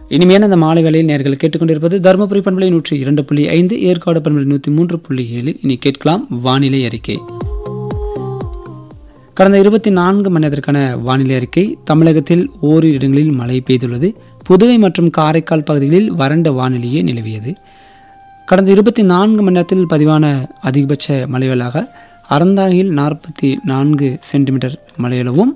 இனிமையான அந்த மாலை வேளையில் நேர்கள் கேட்டுக்கொண்டிருப்பது தருமபுரி பண்பலை நூற்றி இரண்டு புள்ளி ஐந்து ஏற்காடு பண்பலை நூற்றி மூன்று புள்ளி ஏழில் இனி கேட்கலாம் வானிலை அறிக்கை கடந்த இருபத்தி நான்கு மணி நேரத்திற்கான வானிலை அறிக்கை தமிழகத்தில் ஓரிரு இடங்களில் மழை பெய்துள்ளது புதுவை மற்றும் காரைக்கால் பகுதிகளில் வறண்ட வானிலையே நிலவியது கடந்த இருபத்தி நான்கு மணி நேரத்தில் பதிவான அதிகபட்ச மழைகளாக அறந்தாங்கியில் நாற்பத்தி நான்கு சென்டிமீட்டர் மழையளவும்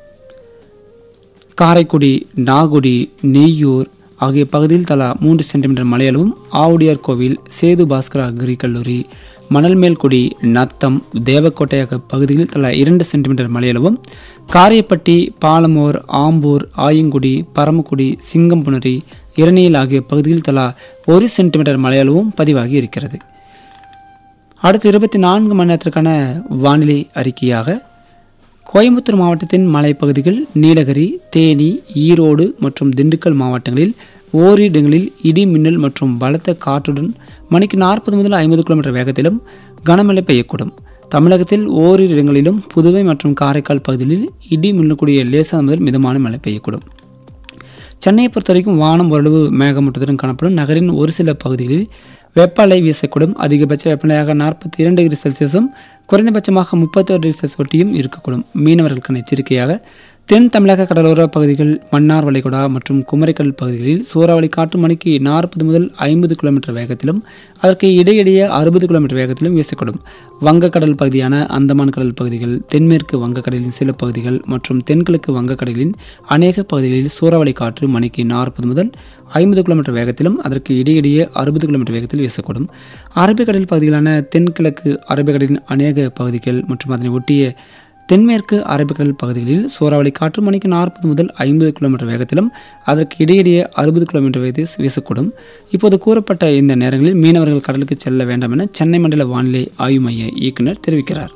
காரைக்குடி நாகுடி நெய்யூர் ஆகிய பகுதியில் தலா மூன்று சென்டிமீட்டர் மழையளவும் ஆவுடையார் கோவில் சேது பாஸ்கரா அக்ரி கல்லூரி மணல்மேல்குடி நத்தம் தேவக்கோட்டை ஆகிய பகுதிகளில் தலா இரண்டு சென்டிமீட்டர் மழையளவும் காரியப்பட்டி பாலமோர் ஆம்பூர் ஆயங்குடி பரமக்குடி சிங்கம்புணரி இரணியல் ஆகிய பகுதியில் தலா ஒரு சென்டிமீட்டர் மழையளவும் பதிவாகி இருக்கிறது அடுத்த இருபத்தி நான்கு மணி நேரத்திற்கான வானிலை அறிக்கையாக கோயம்புத்தூர் மாவட்டத்தின் மலைப்பகுதிகள் நீலகிரி தேனி ஈரோடு மற்றும் திண்டுக்கல் மாவட்டங்களில் ஓரிடங்களில் இடி மின்னல் மற்றும் பலத்த காற்றுடன் மணிக்கு நாற்பது முதல் ஐம்பது கிலோமீட்டர் வேகத்திலும் கனமழை பெய்யக்கூடும் தமிழகத்தில் ஓரிரு இடங்களிலும் புதுவை மற்றும் காரைக்கால் பகுதிகளில் இடி மின்னக்கூடிய லேசான முதல் மிதமான மழை பெய்யக்கூடும் சென்னையை பொறுத்தவரைக்கும் வானம் ஓரளவு மேகமூட்டத்துடன் காணப்படும் நகரின் ஒரு சில பகுதிகளில் வெப்ப அலை வீசக்கூடும் அதிகபட்ச வெப்பநிலையாக நாற்பத்தி இரண்டு டிகிரி செல்சியஸும் குறைந்தபட்சமாக முப்பத்தோரு டிகிரி செல்சியஸ் ஒட்டியும் இருக்கக்கூடும் மீனவர்களுக்கான எச்சரிக்கையாக தென் தமிழக கடலோர பகுதிகள் மன்னார் வளைகுடா மற்றும் குமரிக்கடல் பகுதிகளில் சூறாவளி காற்று மணிக்கு நாற்பது முதல் ஐம்பது கிலோமீட்டர் வேகத்திலும் அதற்கு இடையிடையே அறுபது கிலோமீட்டர் வேகத்திலும் வீசக்கூடும் வங்கக்கடல் பகுதியான அந்தமான் கடல் பகுதிகள் தென்மேற்கு வங்கக்கடலின் சில பகுதிகள் மற்றும் தென்கிழக்கு வங்கக்கடலின் அநேக பகுதிகளில் சூறாவளி காற்று மணிக்கு நாற்பது முதல் ஐம்பது கிலோமீட்டர் வேகத்திலும் அதற்கு இடையிடையே அறுபது கிலோமீட்டர் வேகத்தில் வீசக்கூடும் அரபிக்கடல் பகுதிகளான தென்கிழக்கு அரபிக்கடலின் அநேக பகுதிகள் மற்றும் அதனை ஒட்டிய தென்மேற்கு அரபிக்கடல் பகுதிகளில் சூறாவளி காற்று மணிக்கு நாற்பது முதல் ஐம்பது கிலோமீட்டர் வேகத்திலும் அதற்கு இடையிடையே அறுபது கிலோமீட்டர் வேகத்தில் வீசக்கூடும் இப்போது கூறப்பட்ட இந்த நேரங்களில் மீனவர்கள் கடலுக்கு செல்ல வேண்டாம் என சென்னை மண்டல வானிலை ஆய்வு மைய இயக்குனர் தெரிவிக்கிறார்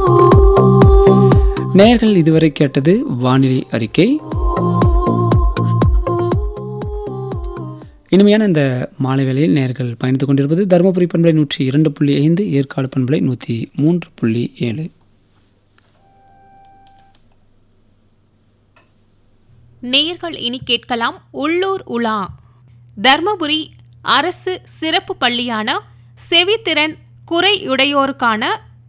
நேர்கள் இதுவரை கேட்டது வானிலை அறிக்கை இனிமையான இந்த மாலை வேளையில் நேர்கள் பயணித்துக் கொண்டிருப்பது தருமபுரி பண்பலை நூற்றி இரண்டு புள்ளி ஐந்து ஏற்காடு பண்பலை நூற்றி மூன்று புள்ளி ஏழு நேயர்கள் இனி கேட்கலாம் உள்ளூர் உலா தர்மபுரி அரசு சிறப்பு பள்ளியான செவித்திறன் குறையுடையோருக்கான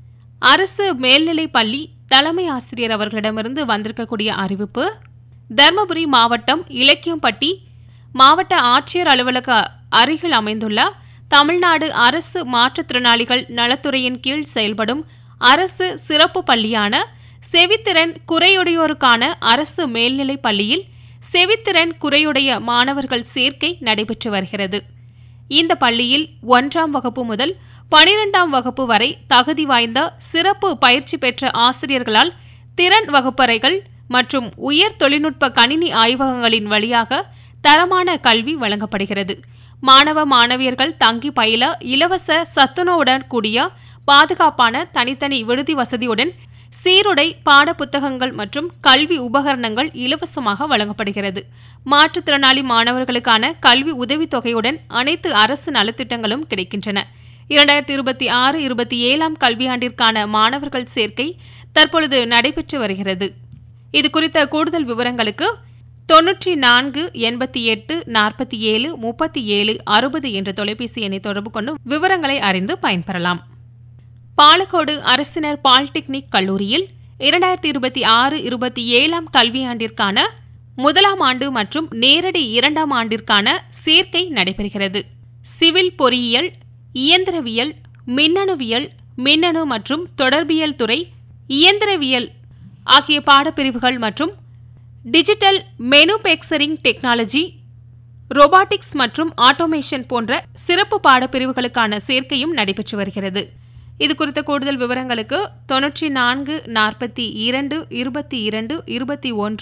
அரசு மேல்நிலைப் பள்ளி தலைமை ஆசிரியர் அவர்களிடமிருந்து வந்திருக்கக்கூடிய அறிவிப்பு தர்மபுரி மாவட்டம் இலக்கியம்பட்டி மாவட்ட ஆட்சியர் அலுவலக அருகில் அமைந்துள்ள தமிழ்நாடு அரசு மாற்றுத்திறனாளிகள் நலத்துறையின் கீழ் செயல்படும் அரசு சிறப்பு பள்ளியான செவித்திறன் குறையுடையோருக்கான அரசு மேல்நிலைப் பள்ளியில் செவித்திறன் குறையுடைய மாணவர்கள் சேர்க்கை நடைபெற்று வருகிறது இந்த பள்ளியில் ஒன்றாம் வகுப்பு முதல் பனிரெண்டாம் வகுப்பு வரை தகுதி வாய்ந்த சிறப்பு பயிற்சி பெற்ற ஆசிரியர்களால் திறன் வகுப்பறைகள் மற்றும் உயர் தொழில்நுட்ப கணினி ஆய்வகங்களின் வழியாக தரமான கல்வி வழங்கப்படுகிறது மாணவ மாணவியர்கள் தங்கி பயில இலவச சத்துணவுடன் கூடிய பாதுகாப்பான தனித்தனி விடுதி வசதியுடன் சீருடை பாடப்புத்தகங்கள் மற்றும் கல்வி உபகரணங்கள் இலவசமாக வழங்கப்படுகிறது மாற்றுத்திறனாளி மாணவர்களுக்கான கல்வி உதவித்தொகையுடன் அனைத்து அரசு நலத்திட்டங்களும் கிடைக்கின்றன இரண்டாயிரத்தி இருபத்தி ஆறு இருபத்தி ஏழாம் கல்வியாண்டிற்கான மாணவர்கள் சேர்க்கை தற்பொழுது நடைபெற்று வருகிறது இது குறித்த கூடுதல் விவரங்களுக்கு தொன்னூற்றி நான்கு எண்பத்தி எட்டு நாற்பத்தி ஏழு முப்பத்தி ஏழு அறுபது என்ற தொலைபேசி எண்ணை தொடர்பு கொண்டு விவரங்களை அறிந்து பயன்பெறலாம் பாலக்கோடு அரசினர் பாலிடெக்னிக் கல்லூரியில் இரண்டாயிரத்தி இருபத்தி ஆறு இருபத்தி ஏழாம் கல்வியாண்டிற்கான முதலாம் ஆண்டு மற்றும் நேரடி இரண்டாம் ஆண்டிற்கான சேர்க்கை நடைபெறுகிறது சிவில் பொறியியல் இயந்திரவியல் மின்னணுவியல் மின்னணு மற்றும் தொடர்பியல் துறை இயந்திரவியல் ஆகிய பாடப்பிரிவுகள் மற்றும் டிஜிட்டல் மெனுபேக்சரிங் டெக்னாலஜி ரோபாட்டிக்ஸ் மற்றும் ஆட்டோமேஷன் போன்ற சிறப்பு பாடப்பிரிவுகளுக்கான சேர்க்கையும் நடைபெற்று வருகிறது இது குறித்த கூடுதல் விவரங்களுக்கு தொன்னூற்றி நான்கு நாற்பத்தி இரண்டு இருபத்தி இரண்டு இருபத்தி ஒன்று